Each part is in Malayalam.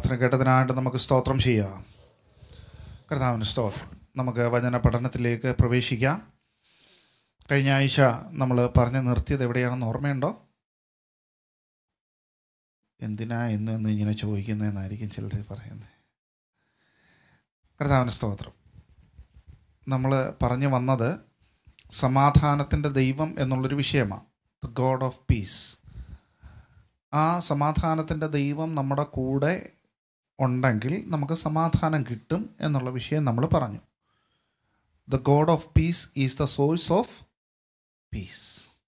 പ്രാർത്ഥന കേട്ടതിനായിട്ട് നമുക്ക് സ്തോത്രം ചെയ്യാം കർത്താവിന് സ്തോത്രം നമുക്ക് വചന പഠനത്തിലേക്ക് പ്രവേശിക്കാം കഴിഞ്ഞ ആഴ്ച നമ്മൾ പറഞ്ഞു നിർത്തിയത് എവിടെയാണെന്ന് ഓർമ്മയുണ്ടോ എന്തിനാ എന്നും എന്നും ഇങ്ങനെ ചോദിക്കുന്നതെന്നായിരിക്കും ചിലർ പറയുന്നത് കർത്താവിന് സ്തോത്രം നമ്മൾ പറഞ്ഞു വന്നത് സമാധാനത്തിൻ്റെ ദൈവം എന്നുള്ളൊരു വിഷയമാണ് ദ ഗോഡ് ഓഫ് പീസ് ആ സമാധാനത്തിൻ്റെ ദൈവം നമ്മുടെ കൂടെ ഉണ്ടെങ്കിൽ നമുക്ക് സമാധാനം കിട്ടും എന്നുള്ള വിഷയം നമ്മൾ പറഞ്ഞു the god of peace is the source of peace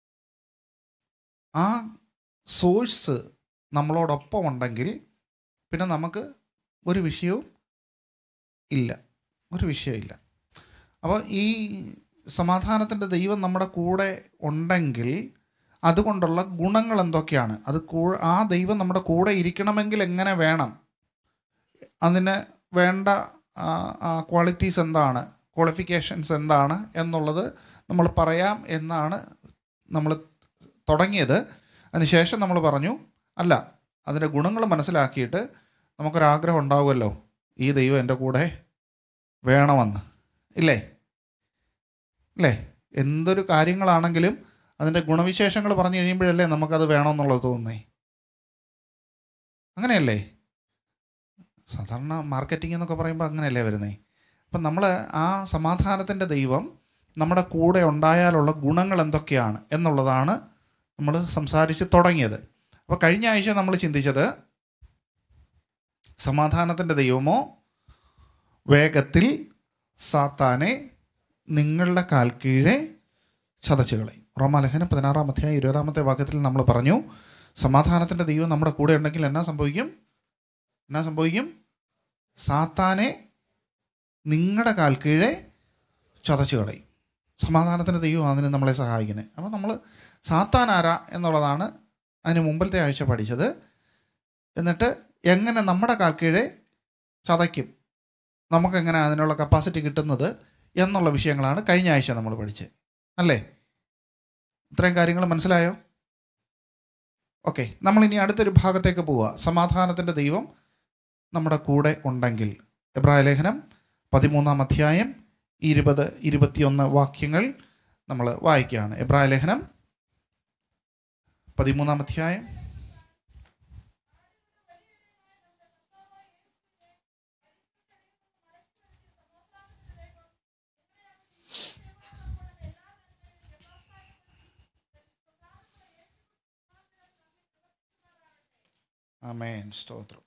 ആ സോഴ്സ് നമ്മളോടൊപ്പം ഉണ്ടെങ്കിൽ പിന്നെ നമുക്ക് ഒരു വിഷയവും ഇല്ല ഒരു വിഷയമില്ല അപ്പോൾ ഈ സമാധാനത്തിൻ്റെ ദൈവം നമ്മുടെ കൂടെ ഉണ്ടെങ്കിൽ അതുകൊണ്ടുള്ള ഗുണങ്ങൾ എന്തൊക്കെയാണ് അത് കൂ ആ ദൈവം നമ്മുടെ കൂടെ ഇരിക്കണമെങ്കിൽ എങ്ങനെ വേണം അതിന് വേണ്ട ക്വാളിറ്റീസ് എന്താണ് ക്വാളിഫിക്കേഷൻസ് എന്താണ് എന്നുള്ളത് നമ്മൾ പറയാം എന്നാണ് നമ്മൾ തുടങ്ങിയത് അതിനുശേഷം നമ്മൾ പറഞ്ഞു അല്ല അതിൻ്റെ ഗുണങ്ങൾ മനസ്സിലാക്കിയിട്ട് നമുക്കൊരാഗ്രഹം ഉണ്ടാവുമല്ലോ ഈ ദൈവം എൻ്റെ കൂടെ വേണമെന്ന് ഇല്ലേ ഇല്ലേ എന്തൊരു കാര്യങ്ങളാണെങ്കിലും അതിൻ്റെ ഗുണവിശേഷങ്ങൾ പറഞ്ഞു കഴിയുമ്പോഴല്ലേ നമുക്കത് വേണമെന്നുള്ളത് തോന്നുന്നേ അങ്ങനെയല്ലേ സാധാരണ മാർക്കറ്റിംഗ് എന്നൊക്കെ പറയുമ്പോൾ അങ്ങനെയല്ലേ വരുന്നേ അപ്പം നമ്മൾ ആ സമാധാനത്തിൻ്റെ ദൈവം നമ്മുടെ കൂടെ ഉണ്ടായാലുള്ള ഗുണങ്ങൾ എന്തൊക്കെയാണ് എന്നുള്ളതാണ് നമ്മൾ സംസാരിച്ച് തുടങ്ങിയത് അപ്പോൾ കഴിഞ്ഞ ആഴ്ച നമ്മൾ ചിന്തിച്ചത് സമാധാനത്തിൻ്റെ ദൈവമോ വേഗത്തിൽ സാത്താനെ നിങ്ങളുടെ കാൽ കീഴെ ചതച്ചു കളയും റോമാലേഖനം പതിനാറാം അധ്യായം ഇരുപതാമത്തെ വാക്യത്തിൽ നമ്മൾ പറഞ്ഞു സമാധാനത്തിൻ്റെ ദൈവം നമ്മുടെ കൂടെ ഉണ്ടെങ്കിൽ എന്നാ സംഭവിക്കും എന്നാ സംഭവിക്കും സാത്താനെ നിങ്ങളുടെ കാൽ കീഴെ ചതച്ചു കളയും സമാധാനത്തിൻ്റെ ദൈവം അതിന് നമ്മളെ സഹായിക്കുന്നത് അപ്പോൾ നമ്മൾ സാത്താൻ ആരാ എന്നുള്ളതാണ് അതിന് മുമ്പത്തെ ആഴ്ച പഠിച്ചത് എന്നിട്ട് എങ്ങനെ നമ്മുടെ കാൽ കീഴെ ചതയ്ക്കും നമുക്കെങ്ങനെ അതിനുള്ള കപ്പാസിറ്റി കിട്ടുന്നത് എന്നുള്ള വിഷയങ്ങളാണ് കഴിഞ്ഞ ആഴ്ച നമ്മൾ പഠിച്ചത് അല്ലേ ഇത്രയും കാര്യങ്ങൾ മനസ്സിലായോ ഓക്കെ നമ്മളിനി അടുത്തൊരു ഭാഗത്തേക്ക് പോവുക സമാധാനത്തിൻ്റെ ദൈവം നമ്മുടെ കൂടെ ഉണ്ടെങ്കിൽ എബ്രായ ലേഖനം പതിമൂന്നാം അധ്യായം ഇരുപത് ഇരുപത്തിയൊന്ന് വാക്യങ്ങൾ നമ്മൾ വായിക്കുകയാണ് എബ്രായ ലേഖനം പതിമൂന്നാം അധ്യായം ആമേൻ സ്തോത്രം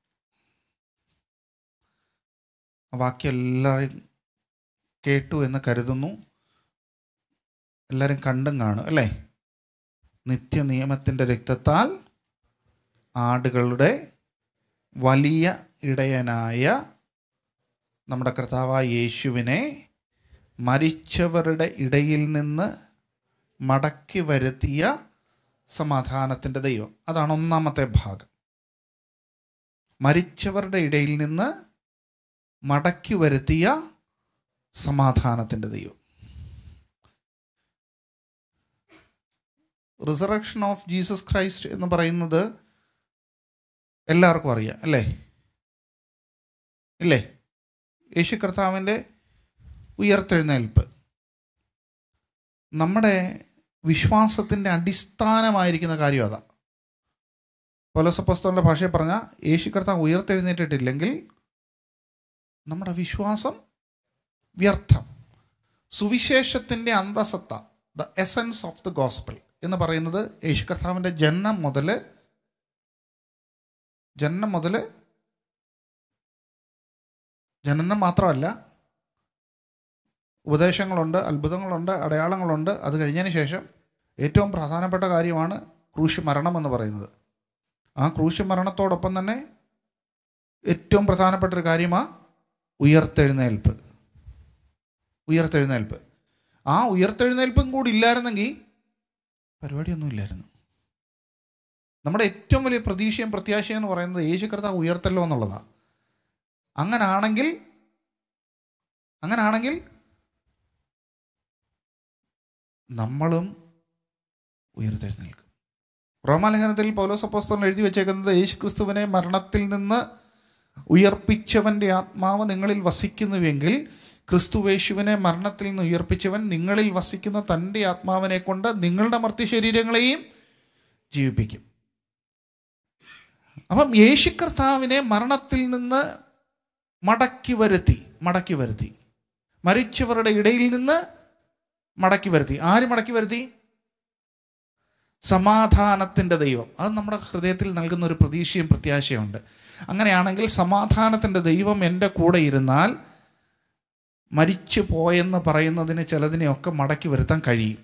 ആ വാക്യം എല്ലാവരും കേട്ടു എന്ന് കരുതുന്നു എല്ലാവരും കണ്ടും കാണും അല്ലേ നിത്യനിയമത്തിൻ്റെ രക്തത്താൽ ആടുകളുടെ വലിയ ഇടയനായ നമ്മുടെ കർത്താവായ യേശുവിനെ മരിച്ചവരുടെ ഇടയിൽ നിന്ന് മടക്കി വരുത്തിയ സമാധാനത്തിൻ്റെ ദൈവം അതാണ് ഒന്നാമത്തെ ഭാഗം മരിച്ചവരുടെ ഇടയിൽ നിന്ന് മടക്കി വരുത്തിയ സമാധാനത്തിൻ്റെ ദൈവം റിസറക്ഷൻ ഓഫ് ജീസസ് ക്രൈസ്റ്റ് എന്ന് പറയുന്നത് എല്ലാവർക്കും അറിയാം അല്ലേ ഇല്ലേ യേശു കർത്താവിൻ്റെ ഉയർത്തെഴുന്നേൽപ്പ് നമ്മുടെ വിശ്വാസത്തിൻ്റെ അടിസ്ഥാനമായിരിക്കുന്ന കാര്യം അതാ പൗലോസപ്പസ്തോലിൻ്റെ ഭാഷയിൽ പറഞ്ഞാൽ യേശു കർത്താവ് ഉയർത്തെഴുന്നേറ്റിട്ടില്ലെങ്കിൽ നമ്മുടെ വിശ്വാസം വ്യർത്ഥം സുവിശേഷത്തിൻ്റെ അന്തസത്ത the essence of the gospel എന്ന് പറയുന്നത് യേശു കർത്താവിൻ്റെ ജന്മം മുതൽ ജനനം മുതൽ ജനനം മാത്രമല്ല ഉപദേശങ്ങളുണ്ട് അത്ഭുതങ്ങളുണ്ട് അടയാളങ്ങളുണ്ട് അത് കഴിഞ്ഞതിന് ശേഷം ഏറ്റവും പ്രധാനപ്പെട്ട കാര്യമാണ് ക്രൂശ് മരണം എന്ന് പറയുന്നത് ആ ക്രൂശ് മരണത്തോടൊപ്പം തന്നെ ഏറ്റവും പ്രധാനപ്പെട്ട ഒരു കാര്യമാണ് ഉയർത്തെഴുന്നേൽപ്പ് ഉയർത്തെഴുന്നേൽപ്പ് ആ ഉയർത്തെഴുന്നേൽപ്പും കൂടി ഇല്ലായിരുന്നെങ്കിൽ പരിപാടിയൊന്നും ഇല്ലായിരുന്നു നമ്മുടെ ഏറ്റവും വലിയ പ്രതീക്ഷയും പ്രത്യാശയും എന്ന് പറയുന്നത് യേശു കർത്താവ് ഉയർത്തല്ലോ എന്നുള്ളതാണ് അങ്ങനാണെങ്കിൽ അങ്ങനാണെങ്കിൽ നമ്മളും ഉയർത്തെഴുന്നേൽക്കും റോമാലേഖനത്തിൽ പൗലോസ് അപ്പോസ്തലൻ എഴുതി വെച്ചേക്കുന്നത് യേശു ക്രിസ്തുവിനെ മരണത്തിൽ നിന്ന് ഉയർപ്പിച്ചവൻ്റെ ആത്മാവ് നിങ്ങളിൽ വസിക്കുന്നുവെങ്കിൽ ക്രിസ്തുവേശുവിനെ മരണത്തിൽ നിന്ന് ഉയർപ്പിച്ചവൻ നിങ്ങളിൽ വസിക്കുന്ന തൻ്റെ ആത്മാവിനെ കൊണ്ട് നിങ്ങളുടെ മർത്യ ശരീരങ്ങളെയും ജീവിപ്പിക്കും അപ്പം യേശു കർത്താവിനെ മരണത്തിൽ നിന്ന് മടക്കി വരുത്തി മടക്കി വരുത്തി മരിച്ചവരുടെ ഇടയിൽ നിന്ന് മടക്കി വരുത്തി ആര് മടക്കി വരുത്തി സമാധാനത്തിൻ്റെ ദൈവം അത് നമ്മുടെ ഹൃദയത്തിൽ നൽകുന്ന ഒരു പ്രതീക്ഷയും പ്രത്യാശയുണ്ട് അങ്ങനെയാണെങ്കിൽ സമാധാനത്തിൻ്റെ ദൈവം എൻ്റെ കൂടെ ഇരുന്നാൽ മരിച്ചു പോയെന്ന് പറയുന്നതിന് ചിലതിനെയൊക്കെ മടക്കി വരുത്താൻ കഴിയും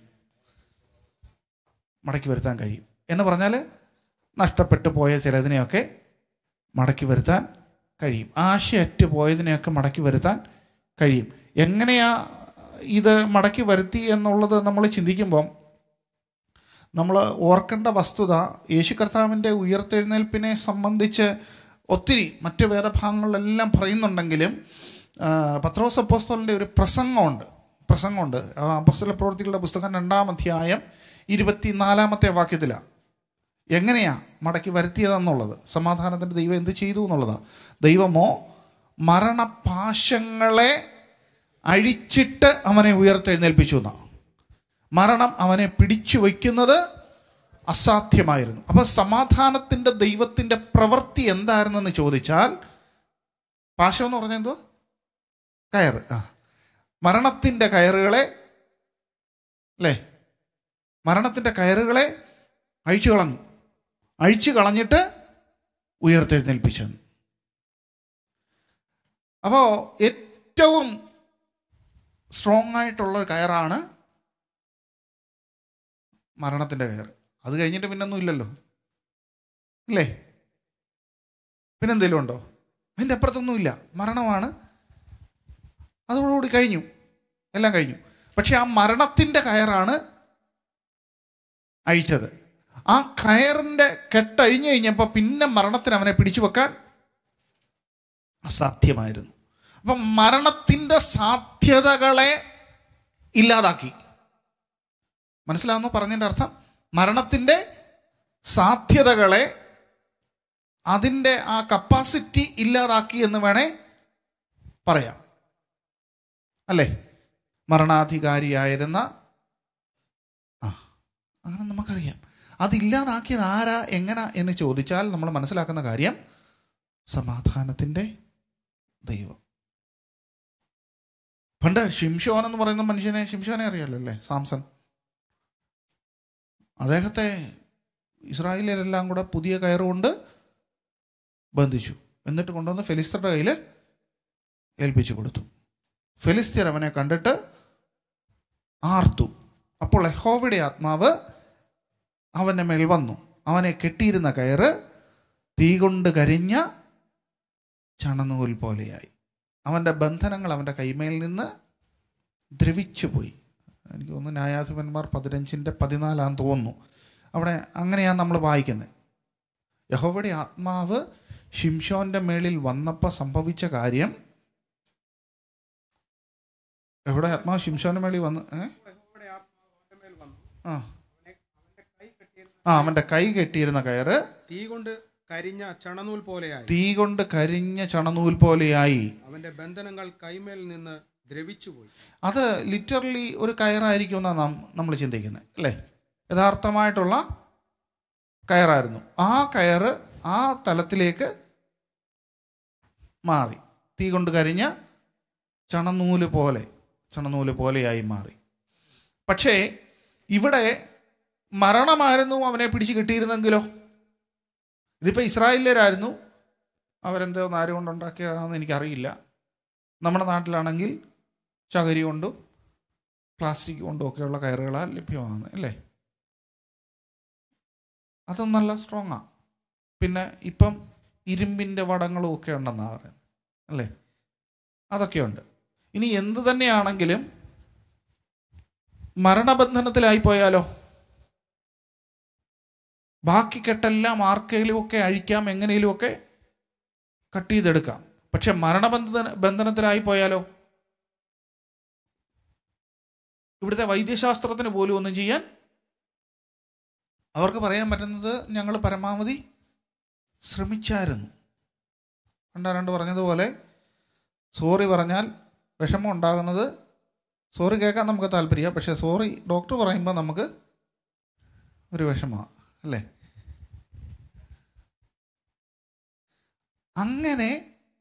മടക്കി വരുത്താൻ കഴിയും എന്ന് പറഞ്ഞാൽ നഷ്ടപ്പെട്ടു പോയ ചിലതിനെയൊക്കെ മടക്കി വരുത്താൻ കഴിയും ആശയറ്റ് പോയതിനെയൊക്കെ മടക്കി വരുത്താൻ കഴിയും എങ്ങനെയാ ഇത് മടക്കി വരുത്തി എന്നുള്ളത് നമ്മൾ ചിന്തിക്കുമ്പം നമ്മൾ ഓർക്കേണ്ട വസ്തുത യേശു കർത്താവിൻ്റെ ഉയർത്തെഴുന്നേൽപ്പിനെ സംബന്ധിച്ച് ഒത്തിരി മറ്റ് വേദഭാഗങ്ങളിലെല്ലാം പറയുന്നുണ്ടെങ്കിലും ആ, പത്രോസ് അപ്പോസ്തലൻ്റെ ഒരു പ്രസംഗമുണ്ട് പ്രസംഗമുണ്ട് ആ, അപ്പോസ്തല പ്രവൃത്തികളുടെ പുസ്തകം രണ്ടാം അധ്യായം ഇരുപത്തിനാലാമത്തെ വാക്യത്തിലാണ് എങ്ങനെയാ മടക്കി വരുത്തിയതെന്നുള്ളത് സമാധാനത്തിൻ്റെ ദൈവം എന്ത് ചെയ്തു എന്നുള്ളതാണ് ദൈവമോ മരണപാശങ്ങളെ അഴിച്ചിട്ട് അവനെ ഉയർത്തെഴുന്നേൽപ്പിച്ചു എന്നാണ് മരണം അവനെ പിടിച്ചു വയ്ക്കുന്നത് അസാധ്യമായിരുന്നു അപ്പോൾ സമാധാനത്തിൻ്റെ ദൈവത്തിൻ്റെ പ്രവൃത്തി എന്തായിരുന്നെന്ന് ചോദിച്ചാൽ പാശം എന്ന് പറഞ്ഞാൽ എന്തുവാ കയറ് ആ മരണത്തിൻ്റെ കയറുകളെ അല്ലേ മരണത്തിൻ്റെ കയറുകളെ അഴിച്ചു കളഞ്ഞു അഴിച്ചു കളഞ്ഞിട്ട് ഉയർത്തെഴുന്നേൽപ്പിച്ചു അപ്പോൾ ഏറ്റവും സ്ട്രോങ് ആയിട്ടുള്ള ഒരു കയറാണ് മരണത്തിൻ്റെ കയർ അത് കഴിഞ്ഞിട്ട് പിന്നൊന്നും ഇല്ലല്ലോ അല്ലേ പിന്നെന്തെങ്കിലും ഉണ്ടോ അതിൻ്റെ അപ്പുറത്തൊന്നും ഇല്ല മരണമാണ് അതോടുകൂടി കഴിഞ്ഞു എല്ലാം കഴിഞ്ഞു പക്ഷെ ആ മരണത്തിൻ്റെ കയറാണ് അഴിച്ചത് ആ കയറിൻ്റെ കെട്ടഴിഞ്ഞു കഴിഞ്ഞപ്പോൾ പിന്നെ മരണത്തിന് അവനെ പിടിച്ചു വെക്കാൻ അസാധ്യമായിരുന്നു അപ്പം മരണത്തിൻ്റെ സാധ്യതകളെ ഇല്ലാതാക്കി മനസ്സിലാവുന്നു പറഞ്ഞതിൻ്റെ അർത്ഥം മരണത്തിൻ്റെ സാധ്യതകളെ അതിൻ്റെ ആ കപ്പാസിറ്റി ഇല്ലാതാക്കി എന്ന് വേണേ പറയാം അല്ലേ മരണാധികാരിയായിരുന്ന ആ അങ്ങനെ നമുക്കറിയാം അതില്ലാതാക്കിയത് ആരാ എങ്ങനെ എന്ന് ചോദിച്ചാൽ നമ്മൾ മനസ്സിലാക്കുന്ന കാര്യം സമാധാനത്തിൻ്റെ ദൈവം പണ്ട് ഷിംഷോൻ എന്ന് പറയുന്ന മനുഷ്യനെ ഷിംഷോനെ അറിയാലോ അല്ലേ സാംസൺ അദ്ദേഹത്തെ ഇസ്രായേലിലെല്ലാം കൂടെ പുതിയ കയറുകൊണ്ട് ബന്ധിച്ചു എന്നിട്ട് കൊണ്ടുവന്ന് ഫെലിസ്തരുടെ കയ്യിൽ ഏൽപ്പിച്ചു കൊടുത്തു ഫെലിസ്തീർ അവനെ കണ്ടിട്ട് ആർത്തു അപ്പോൾ യഹോവയുടെ ആത്മാവ് അവൻ്റെ മേൽ വന്നു അവനെ കെട്ടിയിരുന്ന കയറ് തീ കൊണ്ട് കരിഞ്ഞ ചണനൂൽ പോലെയായി അവൻ്റെ ബന്ധനങ്ങൾ അവൻ്റെ കൈമേൽ നിന്ന് ദ്രവിച്ചു പോയി എനിക്ക് തോന്നുന്നു ന്യായാധിപന്മാർ പതിനഞ്ചിൻ്റെ പതിനാലാന്ന് തോന്നുന്നു അവിടെ അങ്ങനെയാണ് നമ്മൾ വായിക്കുന്നത് യഹോവയുടെ ആത്മാവ് ഷിംഷോന്റെ മേളിൽ വന്നപ്പോൾ സംഭവിച്ച കാര്യം എവിടെ ആത്മാവ് ഷിംഷോന്റെ മേളിൽ വന്ന് ഏ ആ ആ അവൻ്റെ കൈ കെട്ടിയിരുന്ന കയറ് തീ കൊണ്ട് കരിഞ്ഞ ചണനൂൽ പോലെയായി തീ കൊണ്ട് കരിഞ്ഞ ചണനൂൽ പോലെയായി അവന്റെ ബന്ധനങ്ങൾ കൈമേൽ നിന്ന് ദ്രവിച്ചുപോയി അത് ലിറ്ററലി ഒരു കയറായിരിക്കുമെന്നാണ് നാം നമ്മൾ ചിന്തിക്കുന്നത് അല്ലേ യഥാർത്ഥമായിട്ടുള്ള കയറായിരുന്നു ആ കയറ് ആ തലത്തിലേക്ക് മാറി തീ കൊണ്ട് കരിഞ്ഞ ചണനൂല് പോലെ ചണനൂല് പോലെയായി മാറി പക്ഷേ ഇവിടെ മരണമായിരുന്നു അവനെ പിടിച്ച് കിട്ടിയിരുന്നെങ്കിലോ ഇതിപ്പോൾ ഇസ്രായേലരായിരുന്നു അവരെന്തോ നാര് കൊണ്ടുണ്ടാക്കിയതാണെന്ന് എനിക്കറിയില്ല നമ്മുടെ നാട്ടിലാണെങ്കിൽ ചകരി കൊണ്ടും പ്ലാസ്റ്റിക് കൊണ്ടും ഒക്കെയുള്ള കയറുകളാണ് ലഭ്യമാണ് അല്ലേ അതും നല്ല സ്ട്രോങ്ങാണ് പിന്നെ ഇപ്പം ഇരുമ്പിൻ്റെ വടങ്ങളും ഒക്കെ ഉണ്ടെന്നാണ് പറയുന്നത് അല്ലേ അതൊക്കെയുണ്ട് ഇനി എന്തു തന്നെയാണെങ്കിലും മരണബന്ധനത്തിലായി പോയാലോ ബാക്കി കെട്ടെല്ലാം ആർക്കെങ്കിലുമൊക്കെ അഴിക്കാം എങ്ങനെയുമൊക്കെ കട്ട് ചെയ്തെടുക്കാം പക്ഷെ മരണബന്ധന ബന്ധനത്തിലായി പോയാലോ ഇവിടുത്തെ വൈദ്യശാസ്ത്രത്തിന് പോലും ഒന്നും ചെയ്യാൻ അവർക്ക് പറയാൻ പറ്റുന്നത് ഞങ്ങൾ പരമാവധി ശ്രമിച്ചായിരുന്നു പണ്ടാരണ്ട് പറഞ്ഞതുപോലെ സോറി പറഞ്ഞാൽ വിഷമം ഉണ്ടാകുന്നത് സോറി കേൾക്കാൻ നമുക്ക് താല്പര്യമാണ് പക്ഷേ സോറി ഡോക്ടർ പറയുമ്പോൾ നമുക്ക് ഒരു വിഷമമാണ് അല്ലേ അങ്ങനെ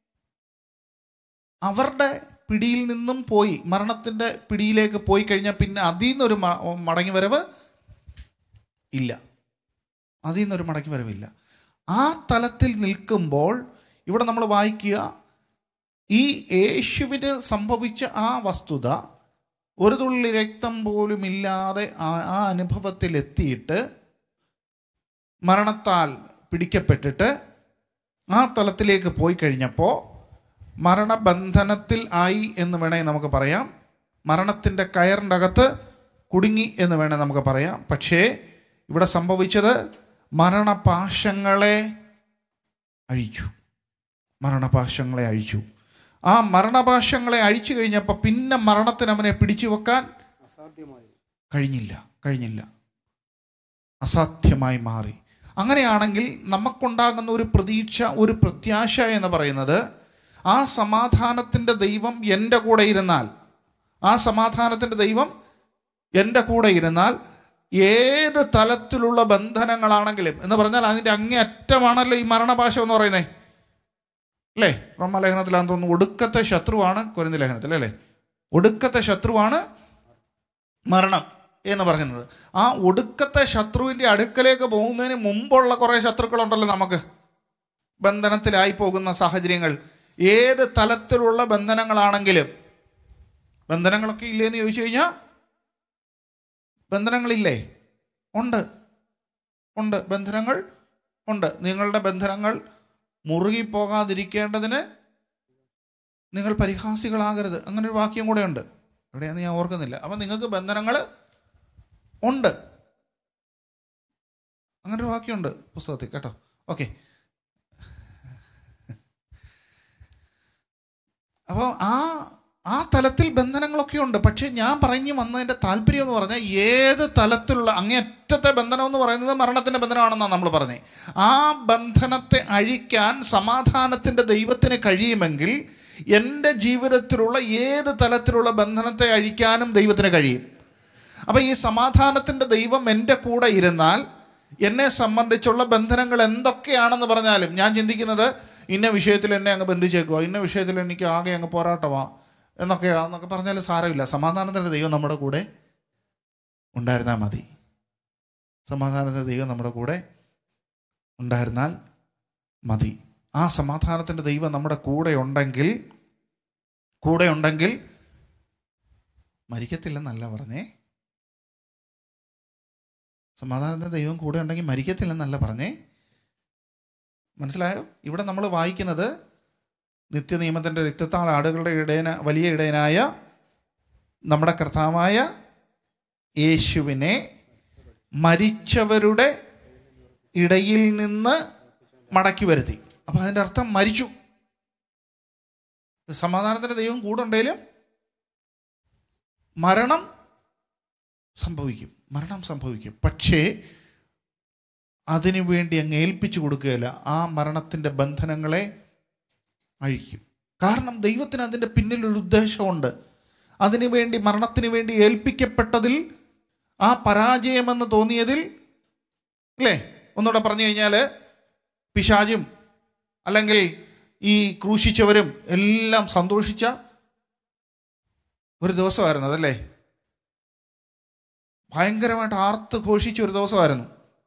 അവരുടെ പിടിയിൽ നിന്നും പോയി മരണത്തിൻ്റെ പിടിയിലേക്ക് പോയി കഴിഞ്ഞാൽ പിന്നെ അതിൽ നിന്നൊരു മ- മടങ്ങി വരവ് ഇല്ല അതിൽ നിന്നൊരു മടങ്ങി വരവില്ല ആ തലത്തിൽ നിൽക്കുമ്പോൾ ഇവിടെ നമ്മൾ വായിക്കുക ഈ യേശുവിന് സംഭവിച്ച ആ വസ്തുത ഒരു തുള്ളി രക്തം പോലും ഇല്ലാതെ ആ ആ അനുഭവത്തിൽ എത്തിയിട്ട് മരണത്താൽ പിടിക്കപ്പെട്ടിട്ട് ആ തലത്തിലേക്ക് പോയി കഴിഞ്ഞപ്പോൾ മരണബന്ധനത്തിൽ ആയി എന്ന് വേണേൽ നമുക്ക് പറയാം മരണത്തിൻ്റെ കയറിൻ്റെ അകത്ത് കുടുങ്ങി എന്ന് വേണേൽ നമുക്ക് പറയാം പക്ഷേ ഇവിടെ സംഭവിച്ചത് മരണപാശങ്ങളെ അഴിച്ചു മരണപാശങ്ങളെ അഴിച്ചു ആ മരണപാശങ്ങളെ അഴിച്ചു കഴിഞ്ഞപ്പോൾ പിന്നെ മരണത്തിന് അവനെ പിടിച്ചു വെക്കാൻ അസാധ്യമായി കഴിഞ്ഞില്ല കഴിഞ്ഞില്ല അസാധ്യമായി മാറി അങ്ങനെയാണെങ്കിൽ നമുക്കുണ്ടാകുന്ന ഒരു പ്രതീക്ഷ ഒരു പ്രത്യാശ എന്ന് പറയുന്നത് ആ സമാധാനത്തിൻ്റെ ദൈവം എൻ്റെ കൂടെ ഇരുന്നാൽ ആ സമാധാനത്തിൻ്റെ ദൈവം എൻ്റെ കൂടെ ഇരുന്നാൽ ഏത് തലത്തിലുള്ള ബന്ധനങ്ങളാണെങ്കിലും എന്ന് പറഞ്ഞാൽ അതിൻ്റെ അങ്ങേയറ്റമാണല്ലോ ഈ മരണഭാഷ എന്ന് പറയുന്നത് അല്ലേ റോമലേഖനത്തിലാന്ന് തോന്നുന്നു ഒടുക്കത്തെ ശത്രുവാണ് കുരുന്ന ലേഖനത്തിൽ അല്ലേ ഒടുക്കത്തെ ശത്രുവാണ് മരണം എന്ന് പറയുന്നത് ആ ഒടുക്കത്തെ ശത്രുവിൻ്റെ അടുക്കലേക്ക് പോകുന്നതിന് മുമ്പുള്ള കുറേ ശത്രുക്കളുണ്ടല്ലോ നമുക്ക് ബന്ധനത്തിലായി പോകുന്ന സാഹചര്യങ്ങൾ ഏത് തലത്തിലുള്ള ബന്ധനങ്ങളാണെങ്കിലും ബന്ധനങ്ങളൊക്കെ ഇല്ലേന്ന് ചോദിച്ചു കഴിഞ്ഞാൽ ബന്ധനങ്ങളില്ലേ ഉണ്ട് ഉണ്ട് ബന്ധനങ്ങൾ ഉണ്ട് നിങ്ങളുടെ ബന്ധനങ്ങൾ മുറുകിപ്പോകാതിരിക്കേണ്ടതിന് നിങ്ങൾ പരിഹാസികളാകരുത് അങ്ങനെ ഒരു വാക്യം കൂടെ ഉണ്ട് എവിടെയാണെന്ന് ഞാൻ ഓർക്കുന്നില്ല അപ്പം നിങ്ങൾക്ക് ബന്ധനങ്ങൾ ഉണ്ട് അങ്ങനെ ഒരു വാക്യമുണ്ട് പുസ്തകത്തിൽ കേട്ടോ ഓക്കെ അപ്പോൾ ആ ആ തലത്തിൽ ബന്ധനങ്ങളൊക്കെ ഉണ്ട് പക്ഷേ ഞാൻ പറഞ്ഞു വന്നതിൻ്റെ താല്പര്യം എന്ന് പറഞ്ഞാൽ ഏത് തലത്തിലുള്ള അങ്ങേയറ്റത്തെ ബന്ധനം എന്ന് പറയുന്നത് മരണത്തിൻ്റെ ബന്ധനമാണെന്നാണ് നമ്മൾ പറഞ്ഞത് ആ ബന്ധനത്തെ അഴിക്കാൻ സമാധാനത്തിൻ്റെ ദൈവത്തിന് കഴിയുമെങ്കിൽ എൻ്റെ ജീവിതത്തിലുള്ള ഏത് തലത്തിലുള്ള ബന്ധനത്തെ അഴിക്കാനും ദൈവത്തിന് കഴിയും അപ്പോൾ ഈ സമാധാനത്തിൻ്റെ ദൈവം എൻ്റെ കൂടെ ഇരുന്നാൽ എന്നെ സംബന്ധിച്ചുള്ള ബന്ധനങ്ങൾ എന്തൊക്കെയാണെന്ന് പറഞ്ഞാലും ഞാൻ ചിന്തിക്കുന്നത് ഇന്ന വിഷയത്തിൽ എന്നെ അങ്ങ് ബന്ധിച്ചേക്കുക ഇന്ന വിഷയത്തിൽ എനിക്ക് ആകെ അങ്ങ് പോരാട്ടമാ എന്നൊക്കെയാന്നൊക്കെ പറഞ്ഞാലും സാരമില്ല സമാധാനത്തിൻ്റെ ദൈവം നമ്മുടെ കൂടെ ഉണ്ടായിരുന്നാൽ മതി സമാധാനത്തിൻ്റെ ദൈവം നമ്മുടെ കൂടെ ഉണ്ടായിരുന്നാൽ മതി ആ സമാധാനത്തിൻ്റെ ദൈവം നമ്മുടെ കൂടെ ഉണ്ടെങ്കിൽ കൂടെ ഉണ്ടെങ്കിൽ മരിക്കത്തില്ലെന്നല്ല പറഞ്ഞേ സമാധാനത്തിൻ്റെ ദൈവം കൂടെ ഉണ്ടെങ്കിൽ മരിക്കത്തില്ലെന്നല്ല പറഞ്ഞേ മനസ്സിലായോ ഇവിടെ നമ്മൾ വായിക്കുന്നത് നിത്യനിയമത്തിൻ്റെ രക്തത്താൽ ആടുകളുടെ ഇടയന വലിയ ഇടയനായ നമ്മുടെ കർത്താവായ യേശുവിനെ മരിച്ചവരുടെ ഇടയിൽ നിന്ന് മടക്കി വരുത്തി അപ്പം അതിൻ്റെ അർത്ഥം മരിച്ചു സമാധാനത്തിൻ്റെ ദൈവം കൂടെ ഉണ്ടെങ്കിലും മരണം സംഭവിക്കും മരണം സംഭവിക്കും പക്ഷേ അതിനു വേണ്ടി അങ്ങ് ഏൽപ്പിച്ചു കൊടുക്കുകയില്ല ആ മരണത്തിൻ്റെ ബന്ധനങ്ങളെ അഴിക്കും കാരണം ദൈവത്തിന് അതിൻ്റെ പിന്നിലൊരു ഉദ്ദേശമുണ്ട് അതിനു വേണ്ടി മരണത്തിന് വേണ്ടി ഏൽപ്പിക്കപ്പെട്ടതിൽ ആ പരാജയമെന്ന് തോന്നിയതിൽ അല്ലേ ഒന്നുകൂടെ പറഞ്ഞു കഴിഞ്ഞാൽ പിശാചും അല്ലെങ്കിൽ ഈ ക്രൂശിച്ചവരും എല്ലാം സന്തോഷിച്ച ഒരു ദിവസമായിരുന്നു അതല്ലേ ഭയങ്കരമായിട്ട് ആർത്ത് ഘോഷിച്ച ഒരു ദിവസമായിരുന്നു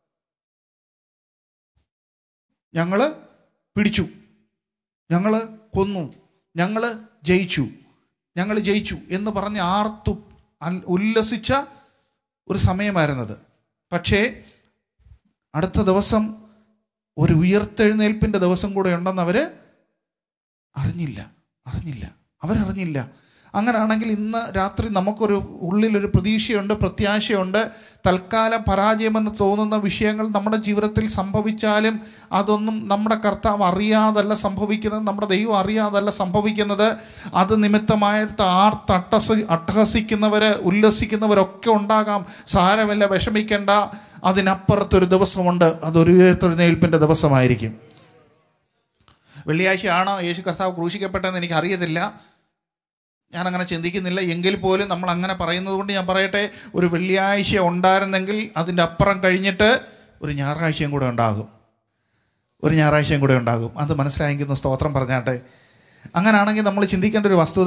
ഞങ്ങൾ പിടിച്ചു ഞങ്ങൾ കൊന്നു ഞങ്ങൾ ജയിച്ചു ഞങ്ങൾ ജയിച്ചു എന്ന് പറഞ്ഞ് ആർത്തു അൽ- ഉല്ലസിച്ച ഒരു സമയമായിരുന്നത് പക്ഷേ അടുത്ത ദിവസം ഒരു ഉയർത്തെഴുന്നേൽപ്പിൻ്റെ ദിവസം കൂടെ ഉണ്ടെന്ന് അവർ അറിഞ്ഞില്ല അറിഞ്ഞില്ല അവരറിഞ്ഞില്ല അങ്ങനെയാണെങ്കിൽ ഇന്ന് രാത്രി നമുക്കൊരു ഉള്ളിലൊരു പ്രതീക്ഷയുണ്ട് പ്രത്യാശയുണ്ട് തൽക്കാലം പരാജയമെന്ന് തോന്നുന്ന വിഷയങ്ങൾ നമ്മുടെ ജീവിതത്തിൽ സംഭവിച്ചാലും അതൊന്നും നമ്മുടെ കർത്താവ് അറിയാതല്ല സംഭവിക്കുന്നത് നമ്മുടെ ദൈവം അറിയാതല്ല സംഭവിക്കുന്നത് അത് നിമിത്തമായിട്ട് ആർത്ത് അട്ടഹസി അട്ടഹസിക്കുന്നവർ ഉല്ലസിക്കുന്നവരൊക്കെ ഉണ്ടാകാം സാരമില്ല വിഷമിക്കേണ്ട അതിനപ്പുറത്തൊരു ദിവസമുണ്ട് അതൊരു ഉയർത്തെഴുന്നേൽപ്പിൻ്റെ ദിവസമായിരിക്കും വെള്ളിയാഴ്ചയാണോ യേശു കർത്താവ് ക്രൂശിക്കപ്പെട്ടതെന്ന് എനിക്ക് അറിയത്തില്ല ഞാനങ്ങനെ ചിന്തിക്കുന്നില്ല എങ്കിൽ പോലും നമ്മൾ അങ്ങനെ പറയുന്നത് കൊണ്ട് ഞാൻ പറയട്ടെ ഒരു വെള്ളിയാഴ്ച ഉണ്ടായിരുന്നെങ്കിൽ അതിൻ്റെ അപ്പുറം കഴിഞ്ഞിട്ട് ഒരു ഞായറാഴ്ചയും കൂടെ ഉണ്ടാകും ഒരു ഞായറാഴ്ചയും കൂടെ ഉണ്ടാകും അത് മനസ്സിലായെങ്കിൽ സ്തോത്രം പറഞ്ഞാട്ടെ അങ്ങനെയാണെങ്കിൽ നമ്മൾ ചിന്തിക്കേണ്ട ഒരു വസ്തുത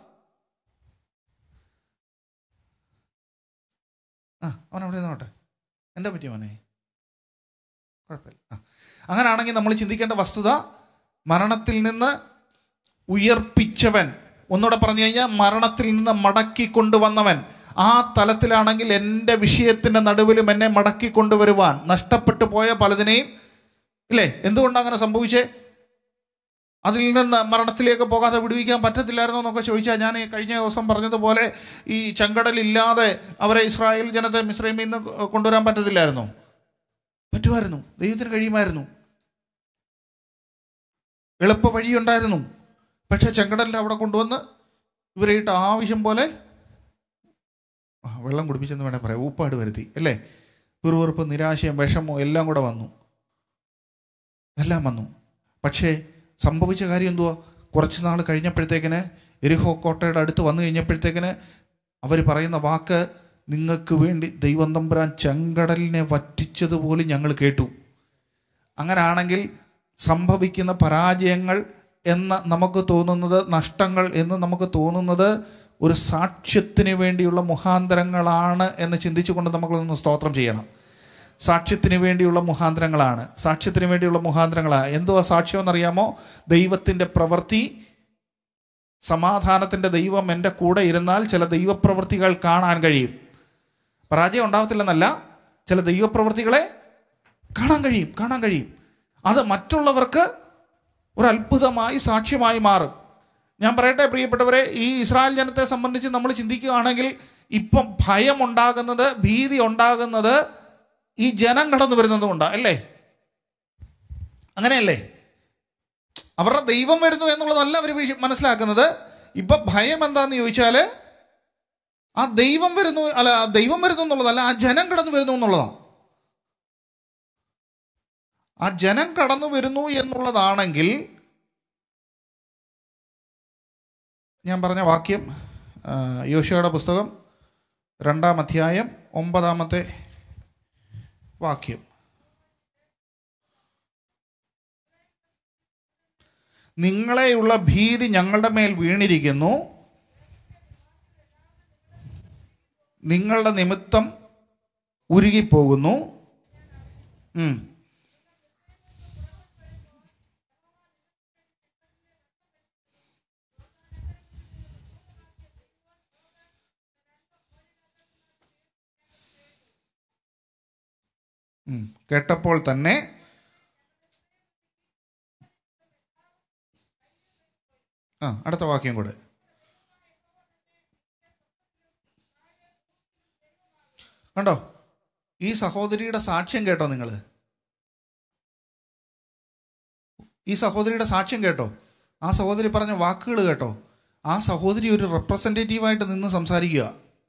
ആ അവൻ അവിടെ നോട്ടെ എന്താ പറ്റി മോനെ കുഴപ്പമില്ല ആ അങ്ങനെയാണെങ്കിൽ നമ്മൾ ചിന്തിക്കേണ്ട വസ്തുത മരണത്തിൽ നിന്ന് ഉയർപ്പിച്ചവൻ ഒന്നുകൂടെ പറഞ്ഞു കഴിഞ്ഞാൽ മരണത്തിൽ നിന്ന് മടക്കി കൊണ്ടുവന്നവൻ ആ തലത്തിലാണെങ്കിൽ എൻ്റെ വിഷയത്തിൻ്റെ നടുവിലും എന്നെ മടക്കി കൊണ്ടുവരുവാൻ നഷ്ടപ്പെട്ടു പോയ പലതിനെയും ഇല്ലേ എന്തുകൊണ്ടാണ് അങ്ങനെ സംഭവിച്ചേ അതിൽ നിന്ന് മരണത്തിലേക്ക് പോകാതെ വിടുവിക്കാൻ പറ്റത്തില്ലായിരുന്നോ എന്നൊക്കെ ചോദിച്ചാൽ ഞാൻ ഈ കഴിഞ്ഞ ദിവസം പറഞ്ഞതുപോലെ ഈ ചെങ്കടലില്ലാതെ അവരെ ഇസ്രായേൽ ജനത്തെ മിശ്രമിൽ നിന്ന് കൊണ്ടുവരാൻ പറ്റത്തില്ലായിരുന്നോ പറ്റുമായിരുന്നു ദൈവത്തിന് കഴിയുമായിരുന്നു എളുപ്പ വഴിയുണ്ടായിരുന്നു പക്ഷേ ചെങ്കടലിൽ അവിടെ കൊണ്ടുവന്ന് ഇവരെ ഇട്ട് ആവശ്യം പോലെ ആ, വെള്ളം കുടിപ്പിച്ചെന്ന് വേണേൽ പറയാം ഊപ്പാട് വരുത്തി അല്ലേ പിറുവിറുപ്പ് നിരാശയും വിഷമോ എല്ലാം കൂടെ വന്നു എല്ലാം വന്നു പക്ഷേ സംഭവിച്ച കാര്യം എന്തുവാ കുറച്ച് നാൾ കഴിഞ്ഞപ്പോഴത്തേക്കിന് എരിഹോ കോട്ടയുടെ അടുത്ത് വന്നു കഴിഞ്ഞപ്പോഴത്തേക്കിന് അവർ പറയുന്ന വാക്ക് നിങ്ങൾക്ക് വേണ്ടി ദൈവം തമ്പുരാൻ ചെങ്കടലിനെ വറ്റിച്ചതുപോലും ഞങ്ങൾ കേട്ടു അങ്ങനാണെങ്കിൽ സംഭവിക്കുന്ന പരാജയങ്ങൾ എന്ന് നമുക്ക് തോന്നുന്നത് നഷ്ടങ്ങൾ എന്ന് നമുക്ക് തോന്നുന്നത് ഒരു സാക്ഷ്യത്തിന് വേണ്ടിയുള്ള മുഖാന്തരങ്ങളാണ് എന്ന് ചിന്തിച്ചുകൊണ്ട് നമുക്കൊന്ന് സ്തോത്രം ചെയ്യണം സാക്ഷ്യത്തിന് വേണ്ടിയുള്ള മുഖാന്തരങ്ങളാണ് സാക്ഷ്യത്തിന് വേണ്ടിയുള്ള മുഖാന്തരങ്ങളാണ് എന്തുവാ സാക്ഷ്യം എന്നറിയാമോ ദൈവത്തിൻ്റെ പ്രവൃത്തി സമാധാനത്തിൻ്റെ ദൈവം എൻ്റെ കൂടെ ഇരുന്നാൽ ചില ദൈവപ്രവൃത്തികൾ കാണാൻ കഴിയും പരാജയം ഉണ്ടാവത്തില്ലെന്നല്ല ചില ദൈവപ്രവൃത്തികളെ കാണാൻ കഴിയും കാണാൻ കഴിയും അത് മറ്റുള്ളവർക്ക് ഒരു അത്ഭുതമായി സാക്ഷ്യമായി മാറും ഞാൻ പറയട്ടെ പ്രിയപ്പെട്ടവരെ ഈ ഇസ്രായേൽ ജനത്തെ സംബന്ധിച്ച് നമ്മൾ ചിന്തിക്കുകയാണെങ്കിൽ ഇപ്പം ഭയം ഉണ്ടാകുന്നത് ഭീതി ഉണ്ടാകുന്നത് ഈ ജനം കടന്നു വരുന്നത് കൊണ്ടാണ് അല്ലേ അങ്ങനെയല്ലേ അവരുടെ ദൈവം വരുന്നു എന്നുള്ളതല്ല അവർ മനസ്സിലാക്കുന്നത് ഇപ്പം ഭയം എന്താന്ന് ചോദിച്ചാൽ ആ ദൈവം വരുന്നു അല്ല ആ ദൈവം വരുന്നു എന്നുള്ളതല്ല ആ ജനം കടന്നു വരുന്നു എന്നുള്ളതാണ് ആ ജനം കടന്നു വരുന്നു എന്നുള്ളതാണെങ്കിൽ ഞാൻ പറഞ്ഞ വാക്യം ആ, യോശുവയുടെ പുസ്തകം രണ്ടാം അധ്യായം ഒമ്പതാമത്തെ വാക്യം നിങ്ങളെയുള്ള ഭീതി ഞങ്ങളുടെ മേൽ വീണിരിക്കുന്നു നിങ്ങളുടെ നിമിത്തം ഉരുകിപ്പോകുന്നു ഉം. ഉം. കേട്ടപ്പോൾ തന്നെ ആ അടുത്ത വാക്യം കൂടെ കണ്ടോ ഈ സഹോദരിയുടെ സാക്ഷ്യം കേട്ടോ നിങ്ങൾ ഈ സഹോദരിയുടെ സാക്ഷ്യം കേട്ടോ ആ സഹോദരി പറഞ്ഞ വാക്കുകൾ കേട്ടോ ആ സഹോദരി ഒരു റെപ്രസെൻറ്റേറ്റീവായിട്ട് നിന്ന് സംസാരിക്കുക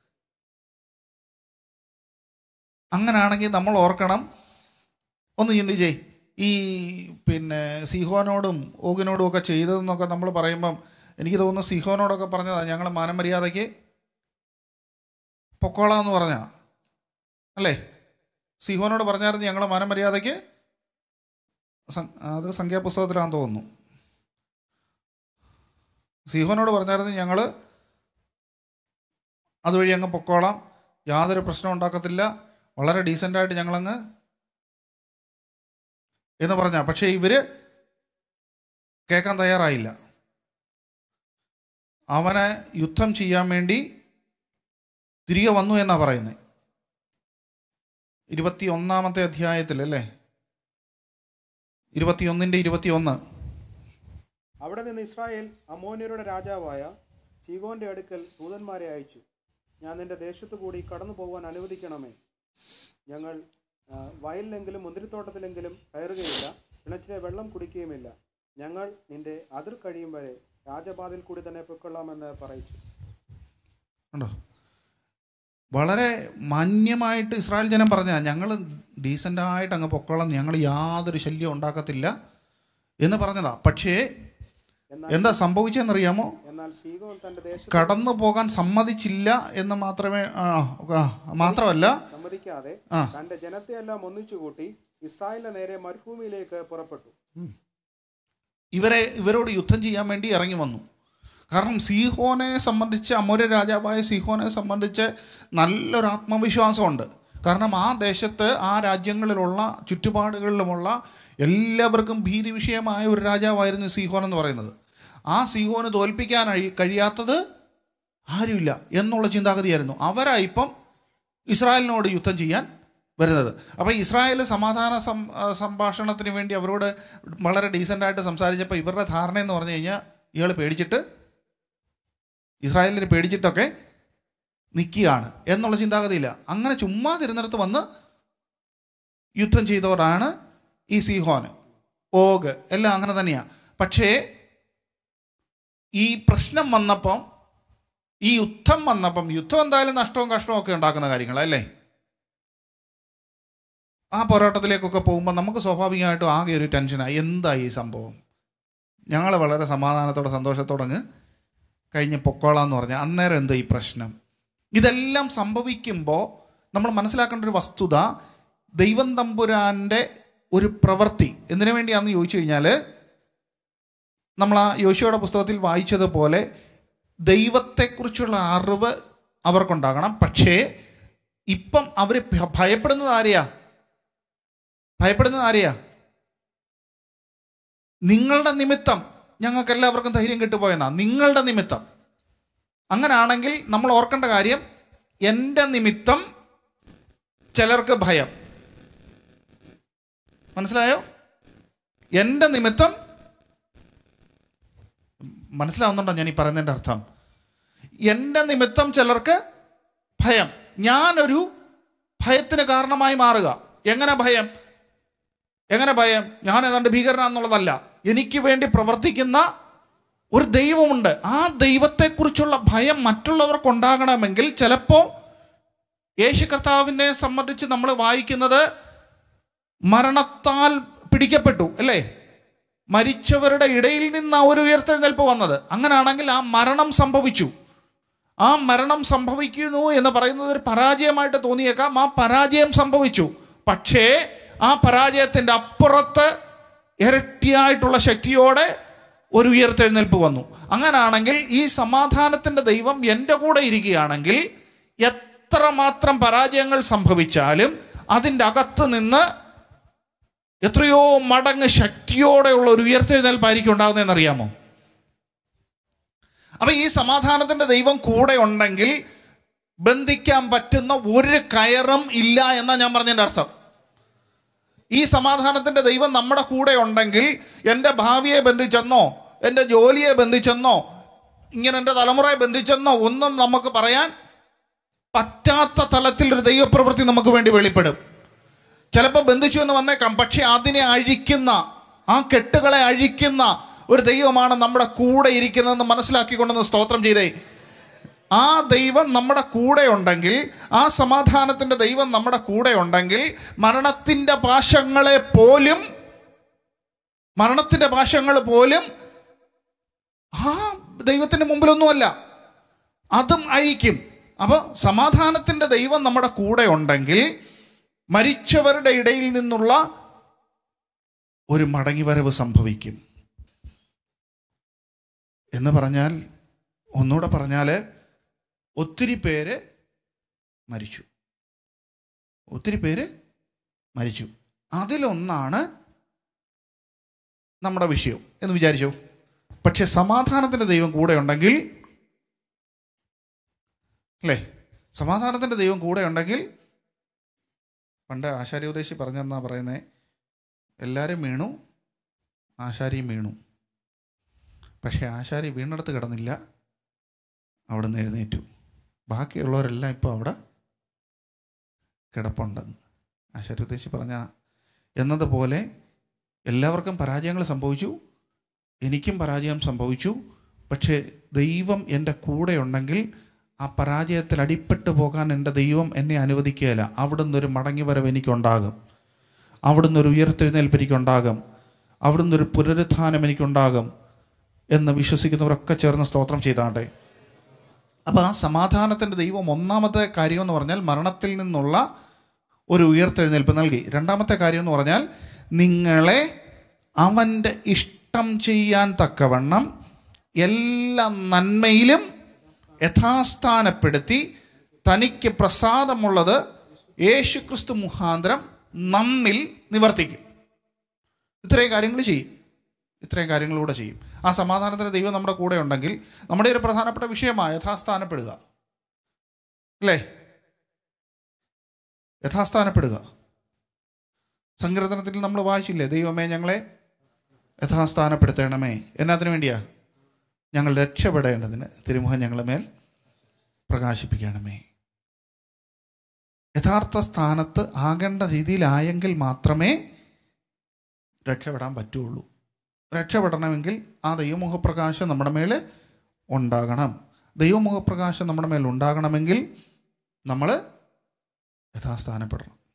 അങ്ങനാണെങ്കിൽ നമ്മൾ ഓർക്കണം ഒന്ന് ചിന്തിച്ചേ ഈ പിന്നെ സിഹോനോടും ഓഗിനോടും ഒക്കെ ചെയ്തതെന്നൊക്കെ നമ്മൾ പറയുമ്പം എനിക്ക് തോന്നുന്നു സിഹോനോടൊക്കെ പറഞ്ഞതാണ് ഞങ്ങൾ മാനമര്യാദയ്ക്ക് പൊക്കോളാം എന്ന് പറഞ്ഞാ അല്ലേ സിഹോനോട് പറഞ്ഞായിരുന്നു ഞങ്ങൾ മാനമര്യാദയ്ക്ക് സം- അത് സംഖ്യാപുസ്തകത്തിലാണെന്ന് തോന്നുന്നു സിഹോനോട് പറഞ്ഞായിരുന്നു ഞങ്ങൾ അതുവഴി അങ്ങ് പൊക്കോളാം യാതൊരു പ്രശ്നം ഉണ്ടാക്കത്തില്ല വളരെ ഡീസൻ്റായിട്ട് ഞങ്ങളങ്ങ് എന്ന് പറഞ്ഞ പക്ഷേ ഇവര് കേൾക്കാൻ തയ്യാറായില്ല അവനെ യുദ്ധം ചെയ്യാൻ വേണ്ടി തിരികെ വന്നു എന്നാ പറയുന്നത് ഇരുപത്തി ഒന്നാമത്തെ അധ്യായത്തിൽ അല്ലേ ഇരുപത്തിയൊന്നിൻ്റെ ഇരുപത്തിയൊന്ന് അവിടെ നിന്ന് ഇസ്രായേൽ അമോന്യരുടെ രാജാവായ ചീഗോന്റെ അടുക്കൽ ദൂതന്മാരെ അയച്ചു ഞാൻ നിന്റെ ദേശത്തു കൂടി കടന്നു പോകുവാൻ അനുവദിക്കണമേ ഞങ്ങൾ ആ, വയലിലെങ്കിലും മുന്തിരിത്തോട്ടത്തിലെങ്കിലും കയറുകയില്ല കിണറ്റിലെ വെള്ളം കുടിക്കുകയുമില്ല ഞങ്ങൾ നിന്റെ അതിർ കഴിയും വരെ രാജപാതിൽ കൂടി തന്നെ പൊയ്ക്കൊള്ളാമെന്ന് പറയിച്ചു ഉണ്ടോ വളരെ മാന്യമായിട്ട് ഇസ്രായേൽ ജനം പറഞ്ഞ ഞങ്ങൾ ഡീസൻ്റായിട്ട് അങ്ങ് പൊക്കോളാം ഞങ്ങൾ യാതൊരു ശല്യം ഉണ്ടാക്കത്തില്ല എന്ന് പറഞ്ഞതാ പക്ഷേ എന്നാൽ എന്താ സംഭവിച്ചതെന്നറിയാമോ എന്നാൽ സീഗോൻ തന്റെ ദേശത്ത് കടന്നു പോകാൻ സമ്മതിച്ചില്ല എന്ന് മാത്രമേ ആ, ആ, മാത്രമല്ല സമ്മതിക്കാതെ ആ. തന്റെ ജനത്തെയെല്ലാം ഒന്നിച്ചുകൂട്ടി ഇസ്രായേലിന്റെ നേരെ മരുഭൂമിയിലേക്ക് പുറപ്പെട്ടു ഇവരെ ഇവരോട് യുദ്ധം ചെയ്യാൻ വേണ്ടി ഇറങ്ങി വന്നു കാരണം സീഹോനെ സംബന്ധിച്ച് അമൂര രാജാവായ സീഹോനെ സംബന്ധിച്ച് നല്ലൊരു ആത്മവിശ്വാസമുണ്ട് കാരണം ആ ദേശത്ത് ആ രാജ്യങ്ങളിലുള്ള ചുറ്റുപാടുകളിലുമുള്ള എല്ലാവർക്കും ഭീതി വിഷയമായ ഒരു രാജാവായിരുന്നു സീഹോൻ എന്ന് പറയുന്നത് ആ സീഹോന് തോൽപ്പിക്കാൻ കഴി- കഴിയാത്തത് ആരുമില്ല എന്നുള്ള ചിന്താഗതിയായിരുന്നു അവരാ ഇപ്പം ഇസ്രായേലിനോട് യുദ്ധം ചെയ്യാൻ വരുന്നത് അപ്പോൾ ഇസ്രായേൽ സമാധാന സം ആ, സംഭാഷണത്തിന് വേണ്ടി അവരോട് വളരെ ഡീസൻ്റായിട്ട് സംസാരിച്ചപ്പോൾ ഇവരുടെ ധാരണ എന്ന് പറഞ്ഞു കഴിഞ്ഞാൽ ഇയാൾ പേടിച്ചിട്ട് ഇസ്രായേലിനെ പേടിച്ചിട്ടൊക്കെ നിൽക്കുകയാണ് എന്നുള്ള ചിന്താഗതിയില്ല അങ്ങനെ ചുമ്മാ തിരുന്നിടത്ത് വന്ന് യുദ്ധം ചെയ്തവരാണ് ഈ സീഹോന് ഓഗ് എല്ലാം അങ്ങനെ തന്നെയാണ് പക്ഷേ ഈ പ്രശ്നം വന്നപ്പം ഈ യുദ്ധം വന്നപ്പം യുദ്ധം എന്തായാലും നഷ്ടവും കഷ്ടവും ഒക്കെ ഉണ്ടാക്കുന്ന കാര്യങ്ങളല്ലേ ആ പോരാട്ടത്തിലേക്കൊക്കെ പോകുമ്പോൾ നമുക്ക് സ്വാഭാവികമായിട്ടും ആകെ ഒരു ടെൻഷനായി എന്താ ഈ സംഭവം ഞങ്ങൾ വളരെ സമാധാനത്തോടെ സന്തോഷത്തോടെ അങ്ങ് കഴിഞ്ഞ് പൊക്കോളാന്ന് പറഞ്ഞാൽ അന്നേരം എന്തോ ഈ പ്രശ്നം ഇതെല്ലാം സംഭവിക്കുമ്പോൾ നമ്മൾ മനസ്സിലാക്കേണ്ട ഒരു വസ്തുത ദൈവം തമ്പുരാൻ്റെ ഒരു പ്രവൃത്തി എന്തിനു വേണ്ടിയാണെന്ന് ചോദിച്ചു കഴിഞ്ഞാൽ നമ്മൾ ആ യോശുവയുടെ പുസ്തകത്തിൽ വായിച്ചതുപോലെ ദൈവത്തെക്കുറിച്ചുള്ള അറിവ് അവർക്കുണ്ടാകണം പക്ഷേ ഇപ്പം അവർ ഭയപ്പെടുന്നത് ആരെയാ ഭയപ്പെടുന്നത് ആരെയാ നിങ്ങളുടെ നിമിത്തം ഞങ്ങൾക്ക് എല്ലാവർക്കും ധൈര്യം കിട്ടുപോയെന്നാ നിങ്ങളുടെ നിമിത്തം അങ്ങനാണെങ്കിൽ നമ്മൾ ഓർക്കേണ്ട കാര്യം എൻ്റെ നിമിത്തം ചിലർക്ക് ഭയം മനസ്സിലായോ എൻ്റെ നിമിത്തം മനസ്സിലാവുന്നുണ്ടോ ഞാൻ ഈ പറയുന്നതിൻ്റെ അർത്ഥം എൻ്റെ നിമിത്തം ചിലർക്ക് ഭയം ഞാനൊരു ഭയത്തിന് കാരണമായി മാറുക എങ്ങനെ ഭയം എങ്ങനെ ഭയം ഞാൻ ഏതാണ്ട് ഭീകരനാന്നുള്ളതല്ല എനിക്ക് വേണ്ടി പ്രവർത്തിക്കുന്ന ഒരു ദൈവമുണ്ട് ആ ദൈവത്തെക്കുറിച്ചുള്ള ഭയം മറ്റുള്ളവർക്ക് ഉണ്ടാകണമെങ്കിൽ ചിലപ്പോൾ യേശു കർത്താവിനെ സംബന്ധിച്ച് നമ്മൾ വായിക്കുന്നത് മരണത്താൽ പിടിക്കപ്പെട്ടു അല്ലേ മരിച്ചവരുടെ ഇടയിൽ നിന്ന് ആ ഒരു ഉയർത്തെഴുന്നേൽപ്പ് വന്നത് അങ്ങനാണെങ്കിൽ ആ മരണം സംഭവിച്ചു ആ മരണം സംഭവിക്കുന്നു എന്ന് പറയുന്നത് ഒരു പരാജയമായിട്ട് തോന്നിയേക്കാം ആ പരാജയം സംഭവിച്ചു പക്ഷേ ആ പരാജയത്തിൻ്റെ അപ്പുറത്ത് ഇരട്ടിയായിട്ടുള്ള ശക്തിയോടെ ഒരു ഉയർത്തെഴുന്നേൽപ്പ് വന്നു അങ്ങനാണെങ്കിൽ ഈ സമാധാനത്തിൻ്റെ ദൈവം എൻ്റെ കൂടെ ഇരിക്കുകയാണെങ്കിൽ എത്രമാത്രം പരാജയങ്ങൾ സംഭവിച്ചാലും അതിൻ്റെ അകത്ത് നിന്ന് എത്രയോ മടങ്ങ് ശക്തിയോടെയുള്ള ഒരു ഉയർത്തെഴുന്നേൽപ്പായിരിക്കും ഉണ്ടാകുന്നതെന്ന് അറിയാമോ അപ്പൊ ഈ സമാധാനത്തിന്റെ ദൈവം കൂടെ ഉണ്ടെങ്കിൽ ബന്ധിക്കാൻ പറ്റുന്ന ഒരു കയറും ഇല്ല എന്നാ ഞാൻ പറഞ്ഞതിൻ്റെ അർത്ഥം ഈ സമാധാനത്തിന്റെ ദൈവം നമ്മുടെ കൂടെ ഉണ്ടെങ്കിൽ എൻ്റെ ഭാവിയെ ബന്ധിച്ചെന്നോ എൻ്റെ ജോലിയെ ബന്ധിച്ചെന്നോ ഇങ്ങനെ എൻ്റെ തലമുറയെ ബന്ധിച്ചെന്നോ ഒന്നും നമുക്ക് പറയാൻ പറ്റാത്ത തലത്തിൽ ഒരു ദൈവപ്രവൃത്തി നമുക്ക് വേണ്ടി വെളിപ്പെടും ചിലപ്പോൾ ബന്ധിച്ചു എന്ന് വന്നേക്കാം പക്ഷെ അതിനെ അഴിക്കുന്ന ആ കെട്ടുകളെ അഴിക്കുന്ന ഒരു ദൈവമാണ് നമ്മുടെ കൂടെ ഇരിക്കുന്നതെന്ന് മനസ്സിലാക്കിക്കൊണ്ടെന്ന് സ്തോത്രം ചെയ്തേ ആ ദൈവം നമ്മുടെ കൂടെ ഉണ്ടെങ്കിൽ ആ സമാധാനത്തിൻ്റെ ദൈവം നമ്മുടെ കൂടെ ഉണ്ടെങ്കിൽ മരണത്തിൻ്റെ പാശങ്ങളെ പോലും മരണത്തിൻ്റെ പാശങ്ങൾ പോലും ആ ദൈവത്തിൻ്റെ മുമ്പിലൊന്നുമല്ല അതും അഴിക്കും അപ്പോൾ സമാധാനത്തിൻ്റെ ദൈവം നമ്മുടെ കൂടെ ഉണ്ടെങ്കിൽ മരിച്ചവരുടെ ഇടയിൽ നിന്നുള്ള ഒരു മടങ്ങിവരവ് സംഭവിക്കും എന്ന് പറഞ്ഞാൽ ഒന്നുകൂടെ പറഞ്ഞാൽ ഒത്തിരി പേര് മരിച്ചു ഒത്തിരി പേര് മരിച്ചു അതിലൊന്നാണ് നമ്മുടെ വിഷയം എന്ന് വിചാരിച്ചു പക്ഷെ സമാധാനത്തിൻ്റെ ദൈവം കൂടെ ഉണ്ടെങ്കിൽ അല്ലേ സമാധാനത്തിൻ്റെ ദൈവം കൂടെ ഉണ്ടെങ്കിൽ പണ്ട് ആശാരി ഉപദേശി പറഞ്ഞെന്നാ പറയുന്നത് എല്ലാവരും വീണു ആശാരിയും വീണു പക്ഷേ ആശാരി വീണെടുത്ത് കിടന്നില്ല അവിടെ നിന്ന് എഴുന്നേറ്റു ബാക്കിയുള്ളവരെല്ലാം ഇപ്പോൾ അവിടെ കിടപ്പുണ്ടെന്ന് ആശാരി ഉപദേശി പറഞ്ഞ എന്നതുപോലെ എല്ലാവർക്കും പരാജയങ്ങൾ സംഭവിച്ചു എനിക്കും പരാജയം സംഭവിച്ചു പക്ഷേ ദൈവം എൻ്റെ കൂടെ ഉണ്ടെങ്കിൽ ആ പരാജയത്തിൽ അടിപ്പെട്ടു പോകാൻ എൻ്റെ ദൈവം എന്നെ അനുവദിക്കുകയില്ല അവിടുന്ന് ഒരു മടങ്ങി വരവ് എനിക്കുണ്ടാകും അവിടുന്ന് ഒരു ഉയർത്തെഴുന്നേൽപ്പ് എനിക്കുണ്ടാകും അവിടുന്ന് ഒരു പുനരുത്ഥാനം എനിക്കുണ്ടാകും എന്ന് വിശ്വസിക്കുന്നവരൊക്കെ ചേർന്ന് സ്തോത്രം ചെയ്താട്ടെ അപ്പോൾ ആ സമാധാനത്തിൻ്റെ ദൈവം ഒന്നാമത്തെ കാര്യം എന്ന് പറഞ്ഞാൽ മരണത്തിൽ നിന്നുള്ള ഒരു ഉയർത്തെഴുന്നേൽപ്പ് നൽകി രണ്ടാമത്തെ കാര്യം എന്ന് പറഞ്ഞാൽ നിങ്ങളെ അവൻ്റെ ഇഷ്ടം ചെയ്യാൻ തക്കവണ്ണം എല്ലാ നന്മയിലും യഥാസ്ഥാനപ്പെടുത്തി തനിക്ക് പ്രസാദമുള്ളത് യേശുക്രിസ്തു മുഖാന്തരം നമ്മിൽ നിവർത്തിക്കും ഇത്രയും കാര്യങ്ങൾ ചെയ്യും ഇത്രയും കാര്യങ്ങളിലൂടെ ചെയ്യും ആ സമാധാനത്തിന് ദൈവം നമ്മുടെ കൂടെ ഉണ്ടെങ്കിൽ നമ്മുടെ ഒരു പ്രധാനപ്പെട്ട വിഷയമാണ് യഥാസ്ഥാനപ്പെടുക അല്ലേ യഥാസ്ഥാനപ്പെടുക സങ്കീർത്തനത്തിൽ നമ്മൾ വായിച്ചില്ലേ ദൈവമേ ഞങ്ങളെ യഥാസ്ഥാനപ്പെടുത്തണമേ എന്നതിനു വേണ്ടിയാ ഞങ്ങൾ രക്ഷപ്പെടേണ്ടതിന് തിരുമുഖം ഞങ്ങളുടെ മേൽ പ്രകാശിപ്പിക്കണമേ യഥാർത്ഥ സ്ഥാനത്ത് ആകേണ്ട രീതിയിലായെങ്കിൽ മാത്രമേ രക്ഷപ്പെടാൻ പറ്റുള്ളൂ രക്ഷപ്പെടണമെങ്കിൽ ആ ദൈവമുഖപ്രകാശം നമ്മുടെ മേൽ ഉണ്ടാകണം ദൈവമുഖപ്രകാശം നമ്മുടെ മേൽ ഉണ്ടാകണമെങ്കിൽ നമ്മൾ യഥാസ്ഥാനപ്പെടണം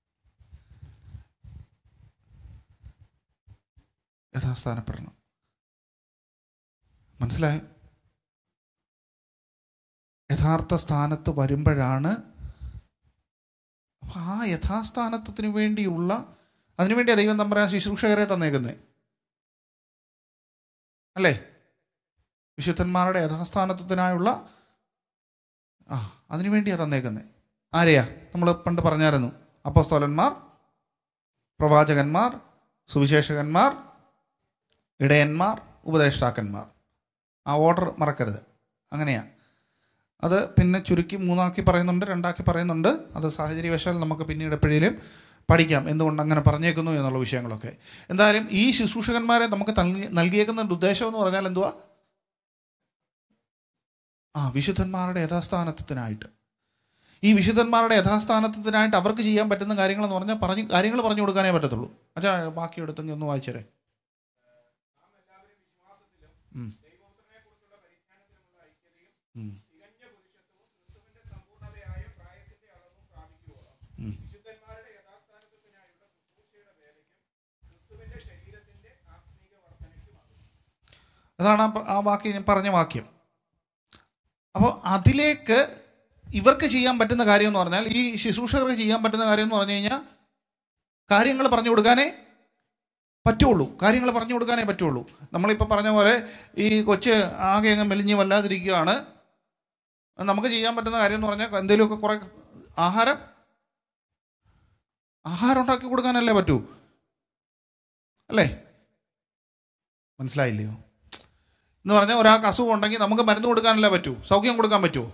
യഥാസ്ഥാനപ്പെടണം മനസ്സിലായോ യഥാർത്ഥ സ്ഥാനത്ത് വരുമ്പോഴാണ് അപ്പോൾ ആ യഥാസ്ഥാനത്വത്തിന് വേണ്ടിയുള്ള അതിനുവേണ്ടിയാണ് ദൈവം തമ്പരാൻ ശുശ്രൂഷകരെ തന്നേക്കുന്നത് അല്ലേ വിശുദ്ധന്മാരുടെ യഥാസ്ഥാനത്വത്തിനായുള്ള ആ അതിനു വേണ്ടിയാണ് തന്നേക്കുന്നത് ആരെയാ നമ്മൾ പണ്ട് പറഞ്ഞായിരുന്നു അപ്പോസ്തോലന്മാർ പ്രവാചകന്മാർ സുവിശേഷകന്മാർ ഇടയന്മാർ ഉപദേഷ്ടാക്കന്മാർ ആ ഓർഡർ മറക്കരുത് അങ്ങനെയാണ് അത് പിന്നെ ചുരുക്കി മൂന്നാക്കി പറയുന്നുണ്ട് രണ്ടാക്കി പറയുന്നുണ്ട് അത് സാഹചര്യവശാൽ നമുക്ക് പിന്നീട് എപ്പോഴേലും പഠിക്കാം എന്തുകൊണ്ട് അങ്ങനെ പറഞ്ഞേക്കുന്നു എന്നുള്ള വിഷയങ്ങളൊക്കെ എന്തായാലും ഈ ശുശ്രൂഷകന്മാരെ നമുക്ക് നൽകി നൽകിയേക്കുന്ന ഉദ്ദേശം എന്ന് പറഞ്ഞാൽ എന്തുവാ ആ വിശുദ്ധന്മാരുടെ യഥാസ്ഥാനത്വത്തിനായിട്ട് ഈ വിശുദ്ധന്മാരുടെ യഥാസ്ഥാനത്വത്തിനായിട്ട് അവർക്ക് ചെയ്യാൻ പറ്റുന്ന കാര്യങ്ങളെന്ന് പറഞ്ഞാൽ പറഞ്ഞു കാര്യങ്ങൾ പറഞ്ഞു കൊടുക്കാനേ പറ്റത്തുള്ളൂ അച്ഛാ ബാക്കി എടുത്തെങ്കിൽ ഒന്ന് വായിച്ചേരെ ഉം. ഉം. ഉം. അതാണ് ആ പ- ആ വാക്യം ഞാൻ പറഞ്ഞ വാക്യം അപ്പോൾ അതിലേക്ക് ഇവർക്ക് ചെയ്യാൻ പറ്റുന്ന കാര്യം എന്ന് പറഞ്ഞാൽ ഈ ശുശ്രൂഷകർക്ക് ചെയ്യാൻ പറ്റുന്ന കാര്യം എന്ന് പറഞ്ഞു കഴിഞ്ഞാൽ കാര്യങ്ങൾ പറഞ്ഞു കൊടുക്കാനേ പറ്റുള്ളൂ കാര്യങ്ങൾ പറഞ്ഞു കൊടുക്കാനേ പറ്റുള്ളൂ നമ്മളിപ്പോൾ പറഞ്ഞ പോലെ ഈ കൊച്ച് ആകെ അങ്ങ് മെലിഞ്ഞ് വല്ലാതിരിക്കുകയാണ് നമുക്ക് ചെയ്യാൻ പറ്റുന്ന കാര്യം എന്ന് പറഞ്ഞാൽ എന്തെങ്കിലുമൊക്കെ കുറേ ആഹാരം ആഹാരം ഉണ്ടാക്കി കൊടുക്കാനല്ലേ പറ്റൂ അല്ലേ മനസ്സിലായില്ലയോ എന്ന് പറഞ്ഞാൽ ഒരാൾക്ക് അസുഖം ഉണ്ടെങ്കിൽ നമുക്ക് മരുന്ന് കൊടുക്കാനല്ലേ പറ്റൂ സൗഖ്യം കൊടുക്കാൻ പറ്റുമോ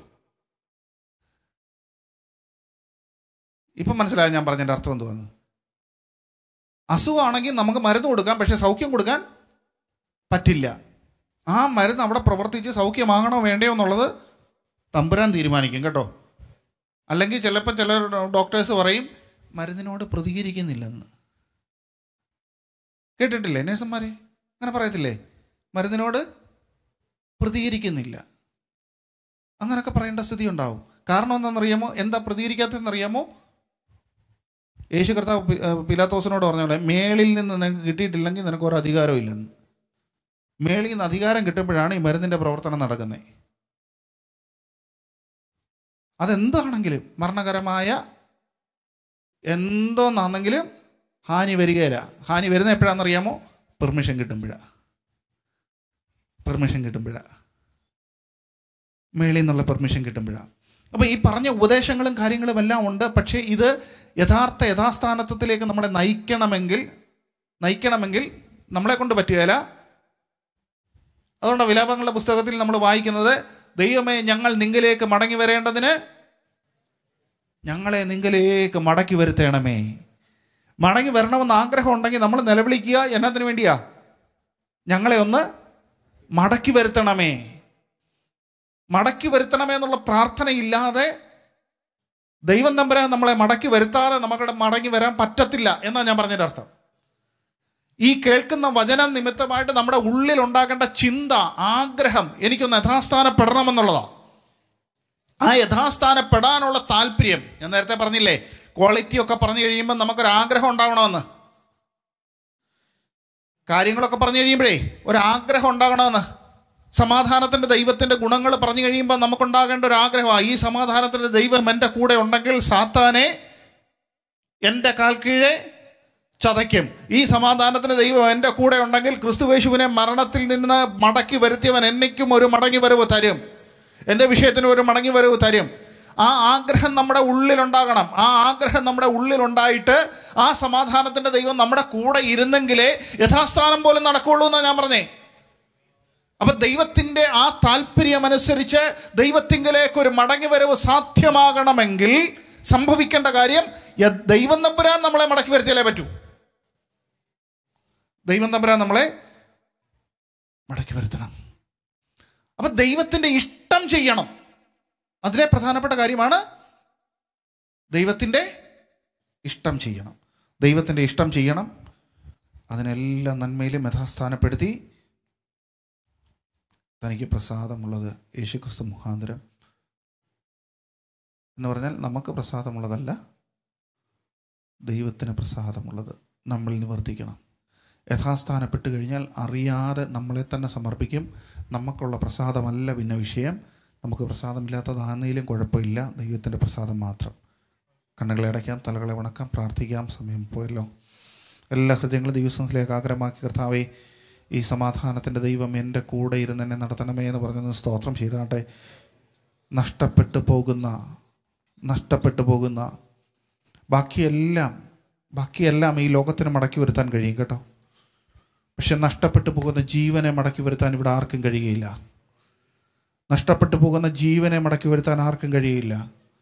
ഇപ്പം മനസ്സിലായോ ഞാൻ പറഞ്ഞതിൻ്റെ അർത്ഥം എന്തുവാന്ന് അസുഖമാണെങ്കിൽ നമുക്ക് മരുന്ന് കൊടുക്കാം പക്ഷെ സൗഖ്യം കൊടുക്കാൻ പറ്റില്ല ആ മരുന്ന് അവിടെ പ്രവർത്തിച്ച് സൗഖ്യമാകണോ വേണ്ടയോ എന്നുള്ളത് തമ്പുരാൻ തീരുമാനിക്കും കേട്ടോ അല്ലെങ്കിൽ ചിലപ്പോൾ ചില ഡോക്ടേഴ്സ് പറയും മരുന്നിനോട് പ്രതികരിക്കുന്നില്ലെന്ന് കേട്ടിട്ടില്ലേ നേഴ്സന്മാരെ അങ്ങനെ പറയത്തില്ലേ മരുന്നിനോട് പ്രതികരിക്കുന്നില്ല അങ്ങനൊക്കെ പറയേണ്ട സ്ഥിതി ഉണ്ടാവും കാരണം എന്താണെന്നറിയാമോ എന്താ പ്രതികരിക്കാത്തതെന്നറിയാമോ യേശു കർത്താവ് പി- ഏഹ് പിലാത്തോസിനോട് പറഞ്ഞ പോലെ മേളിൽ നിന്ന് നിനക്ക് കിട്ടിയിട്ടില്ലെങ്കിൽ നിനക്ക് ഒരു അധികാരവും ഇല്ലെന്ന് മേളിൽ നിന്ന് അധികാരം കിട്ടുമ്പോഴാണ് ഈ മരുന്നിൻ്റെ പ്രവർത്തനം നടക്കുന്നത് അതെന്താണെങ്കിലും മരണകരമായ എന്തോന്നാണെങ്കിലും ഹാനി വരികയില്ല ഹാനി വരുന്ന എപ്പോഴാണെന്നറിയാമോ പെർമിഷൻ കിട്ടുമ്പോഴാണ് പെർമിഷൻ കിട്ടുമ്പോഴാണ് മേളിൽ നിന്നുള്ള പെർമിഷൻ കിട്ടുമ്പോഴാണ് അപ്പോൾ ഈ പറഞ്ഞ ഉപദേശങ്ങളും കാര്യങ്ങളും എല്ലാം ഉണ്ട് പക്ഷേ ഇത് യഥാർത്ഥ യഥാസ്ഥാനത്വത്തിലേക്ക് നമ്മളെ നയിക്കണമെങ്കിൽ നയിക്കണമെങ്കിൽ നമ്മളെ കൊണ്ട് പറ്റുകയില്ല അതുകൊണ്ട് വിലാപങ്ങളുടെ പുസ്തകത്തിൽ നമ്മൾ വായിക്കുന്നത് ദൈവമേ ഞങ്ങൾ നിങ്കിലേക്ക് മടങ്ങി വരേണ്ടതിന് ഞങ്ങളെ നിങ്കിലേക്ക് മടക്കി വരുത്തണമേ മടങ്ങി വരണമെന്ന് ആഗ്രഹം ഉണ്ടെങ്കിൽ നമ്മൾ നിലവിളിക്കുക എന്നതിന് വേണ്ടിയാ ഞങ്ങളെ ഒന്ന് മടക്കി വരുത്തണമേ മടക്കി വരുത്തണമേ എന്നുള്ള പ്രാർത്ഥനയില്ലാതെ ദൈവം തമ്പുരാൻ നമ്മളെ മടക്കി വരുത്താതെ നമുക്കവിടെ മടങ്ങി വരാൻ പറ്റത്തില്ല എന്നാണ് ഞാൻ പറഞ്ഞതിൻ്റെ അർത്ഥം ഈ കേൾക്കുന്ന വചനം നിമിത്തമായിട്ട് നമ്മുടെ ഉള്ളിൽ ഉണ്ടാകേണ്ട ചിന്ത ആഗ്രഹം എനിക്കൊന്ന് യഥാസ്ഥാനപ്പെടണമെന്നുള്ളതാ ആ യഥാസ്ഥാനപ്പെടാനുള്ള താല്പര്യം ഞാൻ നേരത്തെ പറഞ്ഞില്ലേ ക്വാളിറ്റി ഒക്കെ പറഞ്ഞു കഴിയുമ്പോൾ നമുക്കൊരു ആഗ്രഹം ഉണ്ടാവണമെന്ന് കാര്യങ്ങളൊക്കെ പറഞ്ഞു കഴിയുമ്പോഴേ ഒരാഗ്രഹം ഉണ്ടാകണമെന്ന് സമാധാനത്തിൻ്റെ ദൈവത്തിൻ്റെ ഗുണങ്ങൾ പറഞ്ഞു കഴിയുമ്പോൾ നമുക്കുണ്ടാകേണ്ട ഒരു ആഗ്രഹമാണ് ഈ സമാധാനത്തിൻ്റെ ദൈവം എൻ്റെ കൂടെ ഉണ്ടെങ്കിൽ സാത്താനെ എൻ്റെ കാൽ കീഴെ ചതയ്ക്കും ഈ സമാധാനത്തിന് ദൈവം എൻ്റെ കൂടെ ഉണ്ടെങ്കിൽ ക്രിസ്തുവേശുവിനെ മരണത്തിൽ നിന്ന് മടക്കി വരുത്തിയവൻ എന്നയ്ക്കും ഒരു മടങ്ങി വരവ് തരും എൻ്റെ വിഷയത്തിന് ഒരു മടങ്ങി വരവ് തരും ആ ആഗ്രഹം നമ്മുടെ ഉള്ളിലുണ്ടാകണം ആ ആഗ്രഹം നമ്മുടെ ഉള്ളിലുണ്ടായിട്ട് ആ സമാധാനത്തിൻ്റെ ദൈവം നമ്മുടെ കൂടെ ഇരുന്നെങ്കിലേ യഥാസ്ഥാനം പോലും നടക്കുള്ളൂ എന്നാണ് ഞാൻ പറഞ്ഞേ അപ്പൊ ദൈവത്തിൻ്റെ ആ താല്പര്യമനുസരിച്ച് ദൈവത്തിങ്കിലേക്ക് ഒരു മടങ്ങി വരവ് സാധ്യമാകണമെങ്കിൽ സംഭവിക്കേണ്ട കാര്യം യ- ദൈവം തമ്പുരാൻ നമ്മളെ മടക്കി വരുത്തിയാലേ പറ്റൂ ദൈവം തമ്പുരാൻ നമ്മളെ മടക്കി വരുത്തണം അപ്പൊ ദൈവത്തിൻ്റെ ഇഷ്ടം ചെയ്യണം അതിലെ പ്രധാനപ്പെട്ട കാര്യമാണ് ദൈവത്തിൻ്റെ ഇഷ്ടം ചെയ്യണം ദൈവത്തിൻ്റെ ഇഷ്ടം ചെയ്യണം അതിനെല്ലാം നന്മയിലും യഥാസ്ഥാനപ്പെടുത്തി തനിക്ക് പ്രസാദമുള്ളത് യേശുക്രിസ്തു മുഖാന്തരം എന്ന് പറഞ്ഞാൽ നമുക്ക് പ്രസാദമുള്ളതല്ല ദൈവത്തിന് പ്രസാദമുള്ളത് നമ്മൾ നിവർത്തിക്കണം യഥാസ്ഥാനപ്പെട്ട് കഴിഞ്ഞാൽ അറിയാതെ നമ്മളെ തന്നെ സമർപ്പിക്കും നമുക്കുള്ള പ്രസാദമല്ല പിന്നെ വിഷയം നമുക്ക് പ്രസാദമില്ലാത്തതാണെങ്കിലും കുഴപ്പമില്ല ദൈവത്തിൻ്റെ പ്രസാദം മാത്രം കണ്ണുകളെ അടയ്ക്കാം തലകളെ വണക്കാം പ്രാർത്ഥിക്കാം സമയം പോയല്ലോ എല്ലാ ഹൃദയങ്ങളും ദിവസത്തിലേക്ക് ആഗ്രഹമാക്കി കർത്താവേ ഈ സമാധാനത്തിൻ്റെ ദൈവം എൻ്റെ കൂടെ ഇരുന്ന് എന്നെ നടത്തണമേ എന്ന് പറഞ്ഞൊന്ന് സ്തോത്രം ചെയ്താട്ടെ നഷ്ടപ്പെട്ടു പോകുന്ന നഷ്ടപ്പെട്ടു പോകുന്ന ബാക്കിയെല്ലാം ബാക്കിയെല്ലാം ഈ ലോകത്തിന് മടക്കി വരുത്താൻ കഴിയും കേട്ടോ പക്ഷെ നഷ്ടപ്പെട്ടു പോകുന്ന ജീവനെ മടക്കി വരുത്താൻ ഇവിടെ ആർക്കും കഴിയുകയില്ല നഷ്ടപ്പെട്ടു പോകുന്ന ജീവനെ മടക്കി വരുത്താൻ ആർക്കും കഴിയില്ല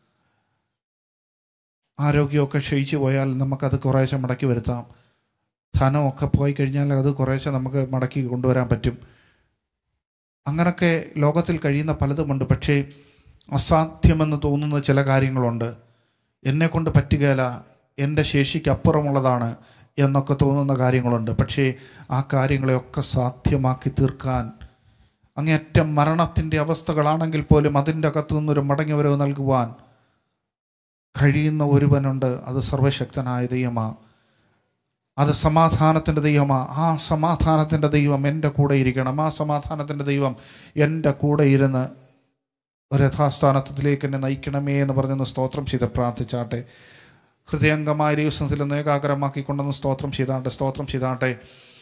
ആരോഗ്യമൊക്കെ ക്ഷയിച്ചു പോയാൽ നമുക്കത് കുറേശ്ശെ മടക്കി വരുത്താം ധനമൊക്കെ പോയി കഴിഞ്ഞാൽ അത് കുറേശ്ശെ നമുക്ക് മടക്കി കൊണ്ടുവരാൻ പറ്റും അങ്ങനൊക്കെ ലോകത്തിൽ കഴിയുന്ന പലതുമുണ്ട് പക്ഷേ അസാധ്യമെന്ന് തോന്നുന്ന ചില കാര്യങ്ങളുണ്ട് എന്നെ കൊണ്ട് പറ്റുകയില്ല എൻ്റെ ശേഷിക്ക് അപ്പുറമുള്ളതാണ് എന്നൊക്കെ തോന്നുന്ന കാര്യങ്ങളുണ്ട് പക്ഷേ ആ കാര്യങ്ങളെയൊക്കെ സാധ്യമാക്കി തീർക്കാൻ അങ്ങേയറ്റം മരണത്തിൻ്റെ അവസ്ഥകളാണെങ്കിൽ പോലും അതിൻ്റെ അകത്തു നിന്നൊരു മടങ്ങി വരവ് നൽകുവാൻ കഴിയുന്ന ഒരുവനുണ്ട് അത് സർവശക്തനായ ദൈവമാ അത് സമാധാനത്തിൻ്റെ ദൈവമാ ആ സമാധാനത്തിൻ്റെ ദൈവം എൻ്റെ കൂടെ ഇരിക്കണം ആ സമാധാനത്തിൻ്റെ ദൈവം എൻ്റെ കൂടെ ഇരുന്ന് ഒരു യഥാസ്ഥാനത്തിലേക്ക് എന്നെ നയിക്കണമേ എന്ന് പറഞ്ഞൊന്ന് സ്തോത്രം ചെയ്ത് പ്രാർത്ഥിച്ചാട്ടെ ഹൃദയംഗമായ ദിവസത്തിൽ ഒന്ന് ഏകാഗ്രമാക്കിക്കൊണ്ടൊന്ന് സ്തോത്രം ചെയ്താട്ടെ സ്തോത്രം ചെയ്താട്ടെ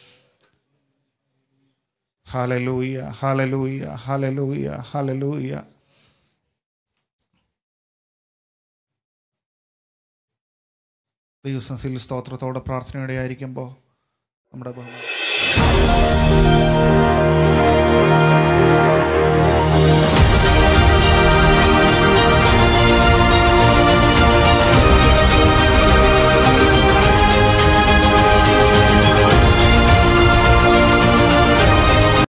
ഹാലലൂയ ഹാലലൂയ ഹാലലൂയ ഹാലലൂയ ദിവസത്തിൽ സ്തോത്രത്തോടെ പ്രാർത്ഥനയോടെ ആയിരിക്കുമ്പോൾ നമ്മുടെ ബഹുമാനം